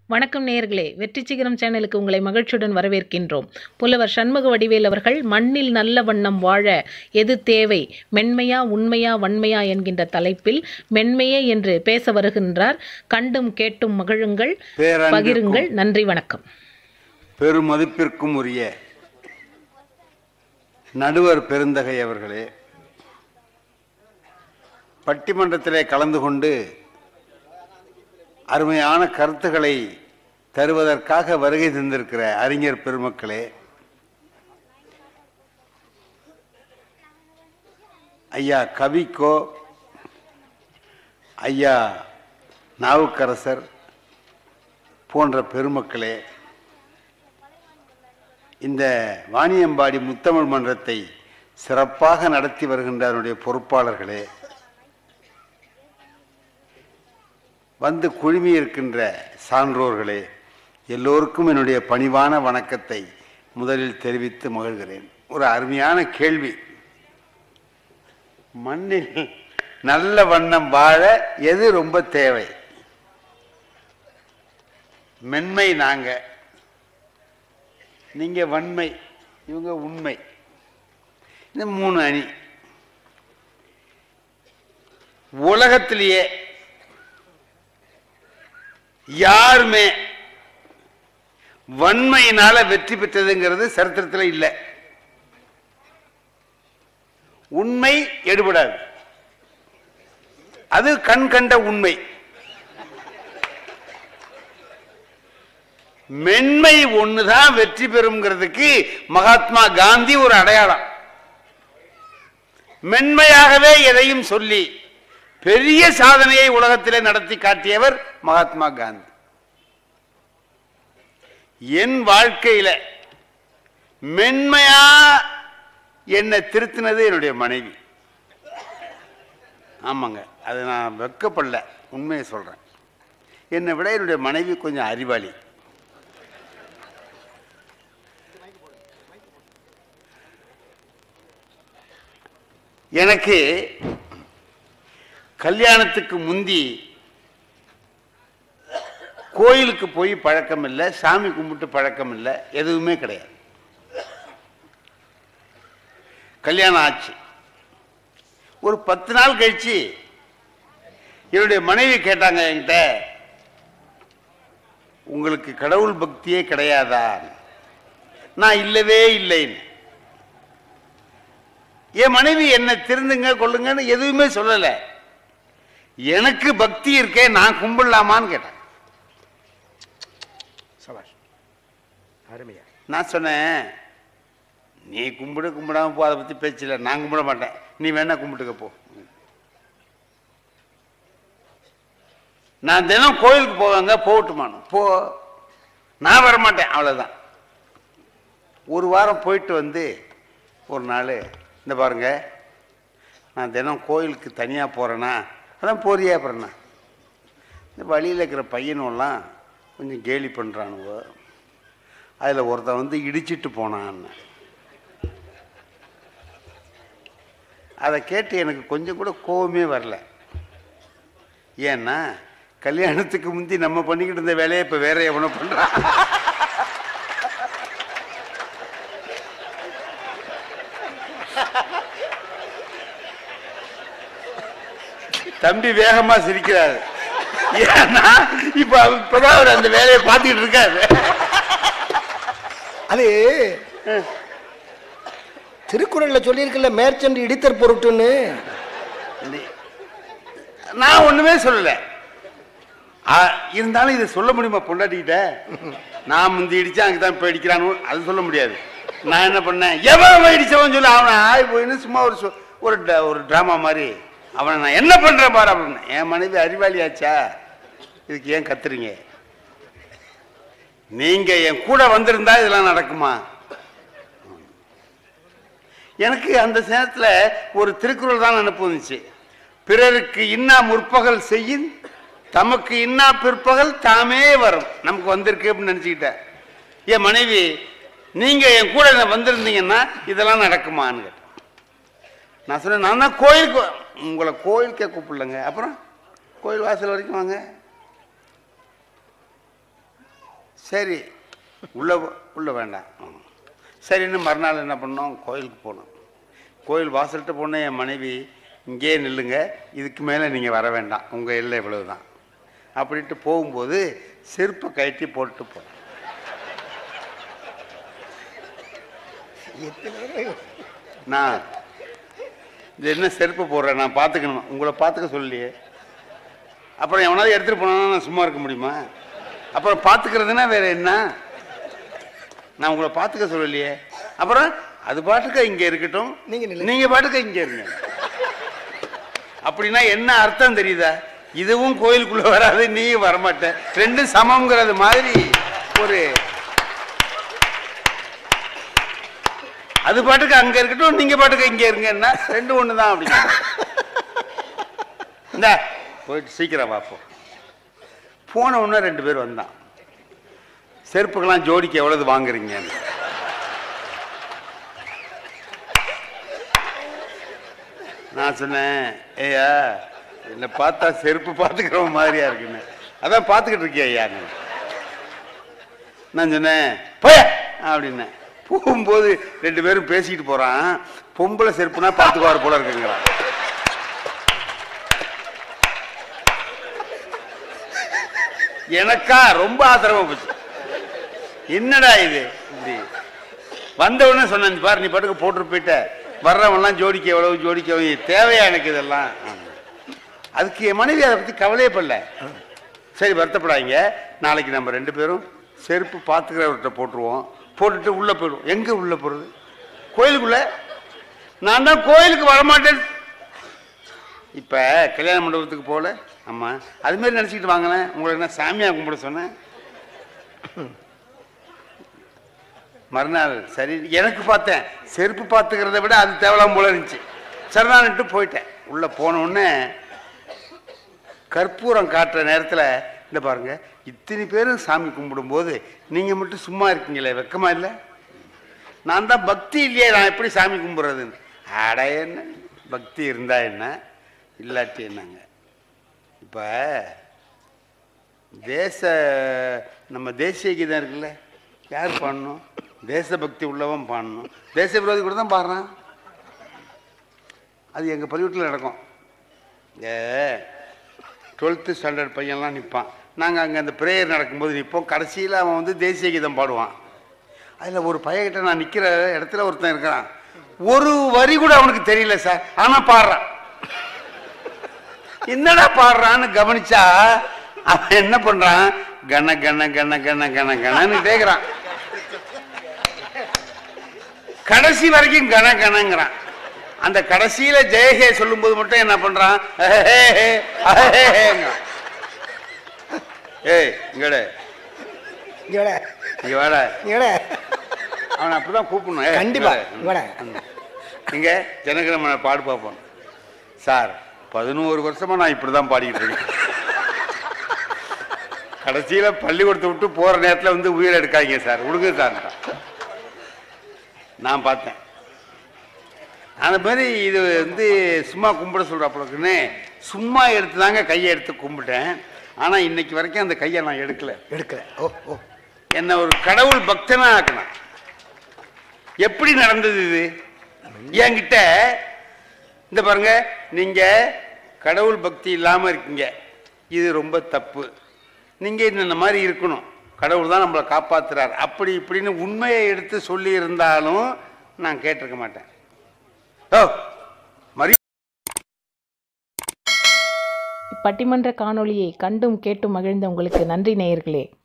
வணக்கம் நேயர்களே வெற்றி சிகரம் சேனலுக்கு உங்களை மகிழ்ச்சியுடன் வரவேற்கின்றோம் புலவர் சண்முக வடிவேல் அவர்கள் மண்ணில் நல்ல வண்ணம் வாழ எது தேவை மென்மையா உண்மையா வன்மையா என்கின்ற தலைப்பில் மென்மையே என்று பேச வருகின்றார் கண்டும் கேட்டும் மகிழுங்கள் பேரன்பிற்கும் பகிருங்கள் நன்றி வணக்கம் பெருமதிப்பிற்கும் உரிய நடுவர் பெருந்தகை அவர்களே பட்டிமன்றத்திலே கலந்து கொண்டு அருமையான கருத்துக்களை தருவதற்காக வருகை தந்திருக்கிற அறிஞர் பெருமக்களே ஐயா கவிக்கோ ஐயா நாவுக்கரசர் போன்ற பெருமக்களே இந்த வாணியம்பாடி முத்தமிழ் மன்றத்தை சிறப்பாக நடத்தி வருகின்ற அதனுடைய பொறுப்பாளர்களே வந்து குழுமி இருக்கின்ற சான்றோர்களே எல்லோருக்கும் என்னுடைய பணிவான வணக்கத்தை முதலில் தெரிவித்து மகிழ்கிறேன் ஒரு அருமையான கேள்வி மண்ணில் நல்ல வண்ணம் வாழ எது ரொம்ப தேவை மென்மை நாங்க நீங்க வன்மை இவங்க உண்மை இந்த மூணு அணி உலகத்திலேயே யாருமே வன்மையினால வெற்றி பெற்றதுங்கிறது சரித்திரத்தில் இல்லை உண்மை எடுபடாது அது கண் கண்ட உண்மை மென்மை ஒண்ணுதான் வெற்றி பெறுங்கிறதுக்கு மகாத்மா காந்தி ஒரு அடையாளம் மென்மையாகவே எதையும் சொல்லி பெரிய சாதனையை உலகத்திலே நடத்தி காட்டியவர் மகாத்மா காந்தி என் வாழ்க்கையில மென்மையா என்னை திருத்தினது என்னுடைய மனைவி ஆமாங்க அது நான் வெக்கப்படல உண்மையை சொல்றேன் என்னை விட என்னுடைய மனைவி கொஞ்சம் அறிவாளி எனக்கு கல்யாணத்துக்கு முந்தி கோயிலுக்கு போய் பழக்கம் இல்லை சாமி கும்பிட்டு பழக்கம் இல்லை எதுவுமே கிடையாது கல்யாணம் ஆச்சு ஒரு பத்து நாள் கழிச்சு என்னுடைய மனைவி கேட்டாங்க என்கிட்ட உங்களுக்கு கடவுள் பக்தியே கிடையாதா நான் இல்லவே இல்லைன்னு என் மனைவி என்ன திருந்துங்க கொள்ளுங்கன்னு எதுவுமே சொல்லலை எனக்கு பக்தி இருக்கே நான் கும்பிடலாமான்னு கேட்டேன் சபாஷ் அருமையா நான் சொன்னேன் நீ கும்பிடு கும்பிடாம போ அதை பற்றி பேச்சில்லை நான் கும்பிட மாட்டேன் நீ வேணா கும்பிட்டுக்க போ நான் தினம் கோயிலுக்கு போவாங்க போகட்டுமானு போ நான் வரமாட்டேன் அவ்வளோதான் ஒரு வாரம் போயிட்டு வந்து ஒரு நாள் இந்த பாருங்க நான் தினம் கோயிலுக்கு தனியாக போகிறேன்னா அதான் போறியா அப்புறம்ண்ணா இந்த வழியில் இருக்கிற பையனும் கொஞ்சம் கேலி பண்ணுறானுவோ அதில் ஒருத்தன் வந்து இடிச்சிட்டு போனான்னு அதை கேட்டு எனக்கு கொஞ்சம் கூட கோவமே வரல ஏன்னா கல்யாணத்துக்கு முந்தி நம்ம பண்ணிக்கிட்டு இருந்த வேலையை இப்போ வேற எவனோ பண்ணுறான் தம்பி வேகமா சிரிக்கிறாரு ஏன்னா இப்ப அவர் இப்பதான் அவர் அந்த வேலையை பார்த்துக்கிட்டு இருக்காரு அது திருக்குறள்ல சொல்லியிருக்கல மேற்சென்று இடித்தற் பொருட்டுன்னு நான் ஒண்ணுமே சொல்லல ஆ, இருந்தாலும் இதை சொல்ல முடியுமா பொண்டாட்டிக்கிட்ட நான் முந்தி இடிச்சா அங்கே தான் இப்போ இடிக்கிறானு அது சொல்ல முடியாது நான் என்ன பண்ணேன் எவன் அவன் இடிச்சவன் சொல்லி அவனை ஆய் போயின்னு சும்மா ஒரு சொ- ஒரு ட- ஒரு ட்ராமா மாதிரி அவனை நான் என்ன பண்றேன் பாரு அப்படின்னு என் மனைவி அறிவாளி ஆச்சா இதுக்கு ஏன் கத்துறீங்க நீங்க என் கூட வந்திருந்தா இதெல்லாம் நடக்குமா எனக்கு அந்த நேரத்துல ஒரு திருக்குறள் தான் நினைப்பு வந்துச்சு பிறருக்கு இன்னா முற்பகல் செய்யின் தமக்கு இன்னா பிற்பகல் தாமே வரும் நமக்கு வந்திருக்கு அப்படின்னு நினைச்சுக்கிட்டேன் என் மனைவி நீங்க என் கூட வந்திருந்தீங்கன்னா இதெல்லாம் நடக்குமான்னு கேட்டேன் நான் சொன்னேன் நான் தான் கோயிலுக்கு உங்களை கோயிலுக்கே கூப்பிடலங்க அப்புறம் கோயில் வாசல் வரைக்கும் வாங்க சரி உள்ள உள்ள வேண்டாம் ம். சரின்னு மறுநாள் என்ன பண்ணோம் கோயிலுக்கு போனோம் கோயில் வாசல்கிட்ட போன என் மனைவி இங்கேயே நில்லுங்க இதுக்கு மேலே நீங்கள் வர வேண்டாம் உங்கள் எல்லை இவ்வளவு தான் அப்படின்ட்டு போகும்போது செருப்பை கழட்டி போட்டு போனேன் நான் இது என்ன செருப்பு போடுறேன் நான் பார்த்துக்கணும் உங்களை பார்த்துக்க சொல்லியே அப்புறம் எவனாவது எடுத்துகிட்டு போனா நான் சும்மா இருக்க முடியுமா அப்புறம் பார்த்துக்கிறதுனா வேற என்ன நான் உங்களை பார்த்துக்க சொல்லலையே அப்புறம் அது பாட்டுக்க இங்கே இருக்கட்டும் நீங்க நில்லுங்க. நீங்க பாட்டுக்க இங்கே இருங்க அப்படின்னா என்ன அர்த்தம் தெரியுதா இதுவும் கோயிலுக்குள்ள வராது நீயும் வரமாட்ட ரெண்டும் சமம்ங்கிறது மாதிரி ஒரு அது பாட்டுக்கு அங்க இருக்கட்டும் நீங்க பாட்டுக்கு இங்க இருங்கன்னா ரெண்டும் ஒண்ணுதான் அப்படிங்க இந்த போயிட்டு சீக்கிரம் பார்ப்போம் போன உடனே ரெண்டு பேர் வந்தான் செருப்புக்கெல்லாம் ஜோடிக்கு எவ்வளவு வாங்குறீங்கன்னு நான் சொன்னேன் ஏய்யா என்னை பார்த்தா செருப்பு பார்த்துக்கிற மாதிரியா இருக்குன்னு அதான் பார்த்துக்கிட்டு இருக்கியா ஐயா நீ. நான் சொன்னேன் போய அப்படின்னேன் போகும்போது ரெண்டு பேரும் பேசிக்கிட்டு போறான் பொம்பளை செருப்புனா பார்த்துக்குவார் போல இருக்குங்கிறான் எனக்கா ரொம்ப ஆத்திரமா போச்சு என்னடா இது இப்படி வந்த உடனே சொன்னேன் "இந்த பாரு நீ பாட்டுக்கு போட்டு போயிட்ட வர்றவன்லாம் ஜோடிக்க எவ்வளவு ஜோடிக்க எவ்வளவு தேவையா எனக்கு இதெல்லாம் ஆமா. அதுக்கு என் மனைவி அதை பத்தி கவலையே படல சரி வருத்தப்படாதீங்க நாளைக்கு நம்ம ரெண்டு பேரும் செருப்பு பார்த்துக்கிறவர்கிட்ட போட்டுருவோம் போட்டுட்டு உள்ள போயிடுவோம் எங்க உள்ள போறது கோயிலுக்குள்ள நான் தான் கோயிலுக்கு வரமாட்டேன் இப்ப கல்யாண மண்டபத்துக்கு போகல ஆமா அது மாதிரி நினைச்சிட்டு வாங்கினேன் உங்களை என்ன சாமியா கும்பிட சொன்னேன் மறுநாள் சரி எனக்கு பார்த்தேன் செருப்பு பார்த்துக்கிறத விட அது தேவலாம் போல இருந்துச்சு சரிதான்ட்டு போயிட்டேன் உள்ள போன உடனே கற்பூரம் காட்டுற நேரத்தில் இந்த பாருங்க இத்தனை பேரும் சாமி கும்பிடும்போது நீங்க மட்டும் சும்மா இருக்கீங்களே வெக்கமா இல்லை நான் தான் பக்தி இல்லையே நான் எப்படி சாமி கும்பிட்றதுன்னு அட என்ன பக்தி இருந்தா என்ன இல்லாட்டி என்னங்க இப்போ தேச நம்ம தேசிய கீதம் இருக்குல்ல யார் பாடணும் தேசபக்தி உள்ளவன் பாடணும் தேச விரோதி கூட தான் பாடுறான் அது எங்கள் பள்ளிக்கூட்டில் நடக்கும் ஏ டுவெல்த்து ஸ்டாண்டர்ட் பையன்லாம் நிற்பான் நாங்கள் அங்கே அந்த ப்ரேயர் நடக்கும்போது நிற்போம் கடைசியில் அவன் வந்து தேசிய கீதம் பாடுவான் அதில் ஒரு பையன்கிட்ட நான் நிற்கிற இடத்துல ஒருத்தன் இருக்கிறான் ஒரு வரி கூட அவனுக்கு தெரியல சார் ஆனால் பாடுறான் என்னடா பாடுறான்னு கவனிச்சா அவன் என்ன பண்றான் கன கன கன கன கன கனன்னு கேக்குறான் கடைசி வரைக்கும் கன கனங்கிறான் அந்த கடைசியில ஜெயஹே சொல்லும்போது மட்டும் என்ன பண்றான் அஹேஹே, அஹேஹேங்கிறான். ஏய் இங்கட இங்கடா இங்க வாடா இங்கடா அவனை அப்படிதான் கூப்பிடணும் ஏய், கண்டிப்பா இங்க இங்கடா வாடா. இங்க ஜனகிரமனை பாடு பார்ப்போம் சார் பதினோரு வருஷமா நான் இப்படிதான் பாடிக்கிட்டு இருக்கேன் கடைசியில பள்ளிக்கூடத்தை விட்டு போற நேரத்துல வந்து உயிர் எடுக்காதீங்க சார் விடுங்க சார் நான் பார்த்தேன் அந்த மாதிரி இது வந்து சும்மா கும்பிட சொல்றாப்புலக்குன்னு சும்மா எடுத்து தாங்க கையை எடுத்து கும்பிட்டேன் ஆனா இன்னைக்கு வரைக்கும் அந்த கையை நான் எடுக்கல எடுக்கல ஓ ஓ என்ன ஒரு கடவுள் பக்தனா ஆக்கணும் எப்படி நடந்தது இது என்கிட்ட இந்த பாருங்க நீங்க கடவுள் பக்தி இல்லாம இருக்கீங்க இது ரொம்ப தப்பு நீங்க இந்த மாதிரி இருக்கணும் கடவுள் தான் நம்மளை காப்பாத்துறார் அப்படி இப்படின்னு உண்மையை எடுத்து சொல்லி இருந்தாலும் நான் கேட்டிருக்க மாட்டேன் ஓ மரி இப்பட்டிமன்ற காணொளியை கண்டும் கேட்டும் மகிழ்ந்த உங்களுக்கு நன்றி நேயர்களே